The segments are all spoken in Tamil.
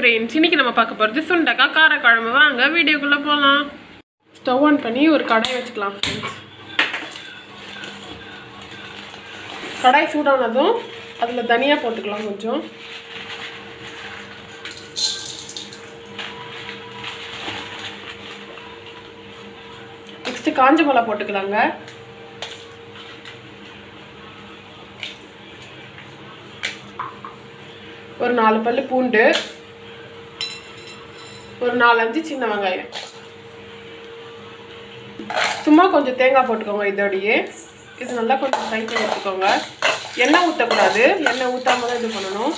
ஃப்ரெண்ட்ஸ் இன்னைக்கு நம்ம பார்க்க போகிறது சுண்டக்காய் காரக்குழம்பு வாங்க வீடியோக்குள்ளே போகலாம் ஸ்டவ் ஆன் பண்ணி ஒரு கடாய் வச்சுக்கலாம் ஃப்ரெண்ட்ஸ் கடாய் சூடானதும் அதில் தனியாக போட்டுக்கலாம் கொஞ்சம் நெக்ஸ்ட்டு காஞ்ச மிளகா போட்டுக்கலாங்க ஒரு நாலு பல்லு பூண்டு ஒரு நாலஞ்சு சின்ன வெங்காயம் சும்மா கொஞ்சம் தேங்காய் போட்டுக்கோங்க இதோடையே இது நல்லா கொஞ்சம் ஃப்ரை பண்ணி எடுத்துக்கோங்க எண்ணெய் ஊற்றக்கூடாது எண்ணெய் ஊற்றாம தான் இது பண்ணணும்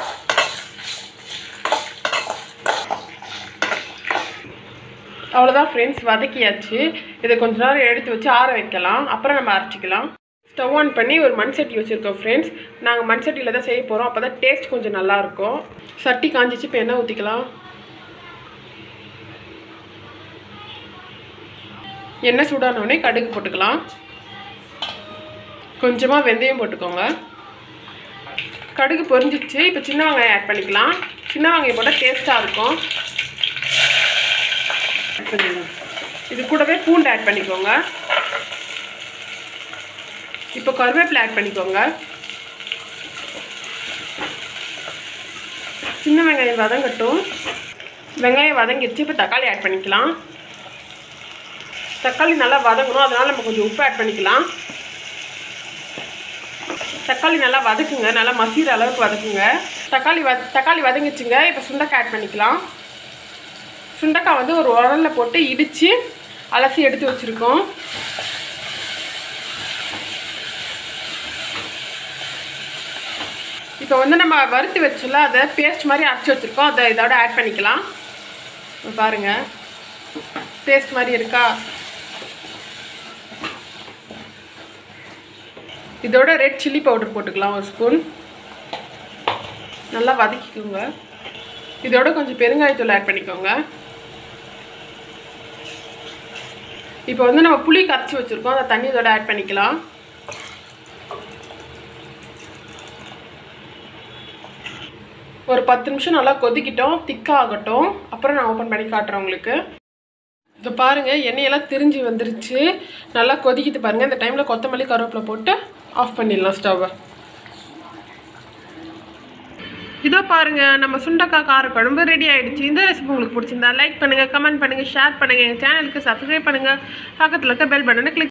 அவ்வளோதான் ஃப்ரெண்ட்ஸ் வதக்கியாச்சு இதை கொஞ்ச நேரம் எடுத்து வச்சு ஆற வைக்கலாம் அப்புறம் நம்ம அரைச்சிக்கலாம் ஸ்டவ் ஆன் பண்ணி ஒரு மண் சட்டி வச்சுருக்கோம் ஃப்ரெண்ட்ஸ் நாங்கள் மண் சட்டியில் தான் செய்ய போகிறோம் அப்போ தான் டேஸ்ட் கொஞ்சம் நல்லாயிருக்கும் சட்டி காஞ்சிச்சு இப்போ எண்ணெய் ஊற்றிக்கலாம் எண்ணெய் சூடானோடனே கடுகு போட்டுக்கலாம் கொஞ்சமாக வெந்தயம் போட்டுக்கோங்க கடுகு பொரிஞ்சிச்சு இப்போ சின்ன வெங்காயம் ஆட் பண்ணிக்கலாம் சின்ன வெங்காயம் போட்டால் டேஸ்ட்டாக இருக்கும் add பண்ணிடலாம். இது கூடவே பூண்டு ஆட் பண்ணிக்கோங்க இப்போ கருவேப்பிலை ஆட் பண்ணிக்கோங்க சின்ன வெங்காயம் வதங்கட்டும் வெங்காயம் வதங்கிடுச்சு இப்போ தக்காளி ஆட் பண்ணிக்கலாம் தக்காளி நல்லா வதங்கணும் அதனால நம்ம கொஞ்சம் உப்பு ஆட் பண்ணிக்கலாம் தக்காளி நல்லா வதக்குங்க நல்லா மசிகிற அளவுக்கு வதக்குங்க தக்காளி வ தக்காளி வதங்கிச்சுங்க இப்போ சுண்டக்காய் ஆட் பண்ணிக்கலாம் சுண்டக்காய் வந்து ஒரு உரலில் போட்டு இடித்து அலசி எடுத்து வச்சுருக்கோம் இப்போ வந்து நம்ம வறுத்து வச்சோம்ல அதை பேஸ்ட் மாதிரி அரைச்சி வச்சுருக்கோம் அதை இதோட ஆட் பண்ணிக்கலாம் இங்க பாருங்க பேஸ்ட் மாதிரி இருக்கா இதோட ரெட் சில்லி பவுடர் போட்டுக்கலாம் ஒரு ஸ்பூன் நல்லா வதக்கிக்கோங்க இதோட கொஞ்சம் பெருங்காயத்தூள் ஆட் பண்ணிக்கோங்க இப்போ வந்து நம்ம புளி கரைச்சி வச்சுருக்கோம் அந்த தண்ணி இதோட ஆட் பண்ணிக்கலாம் ஒரு பத்து நிமிஷம் நல்லா கொதிக்கிட்டோம் திக்காக ஆகட்டும் அப்புறம் நான் ஓப்பன் பண்ணி காட்டுறேன் உங்களுக்கு இப்போ பாருங்கள் எண்ணெயெல்லாம் திரிஞ்சு வந்துருச்சு நல்லா கொதிக்கிட்டு பாருங்கள் இந்த டைமில் கொத்தமல்லி கருவேப்பிலை போட்டு ஆஃப் பண்ணிடலாம் ஸ்டவ்வை இதோ பாருங்க நம்ம சுண்டக்காய் கார குழம்பு ரெடி ஆயிடுச்சு இந்த ரெசிபி உங்களுக்கு பிடிச்சிருந்தா லைக் பண்ணுங்க கமெண்ட் பண்ணுங்க ஷேர் பண்ணுங்க எங்கள் சேனலுக்கு சப்ஸ்கிரைப் பண்ணுங்க பக்கத்தில் இருக்க பெல் பட்டனை கிளிக்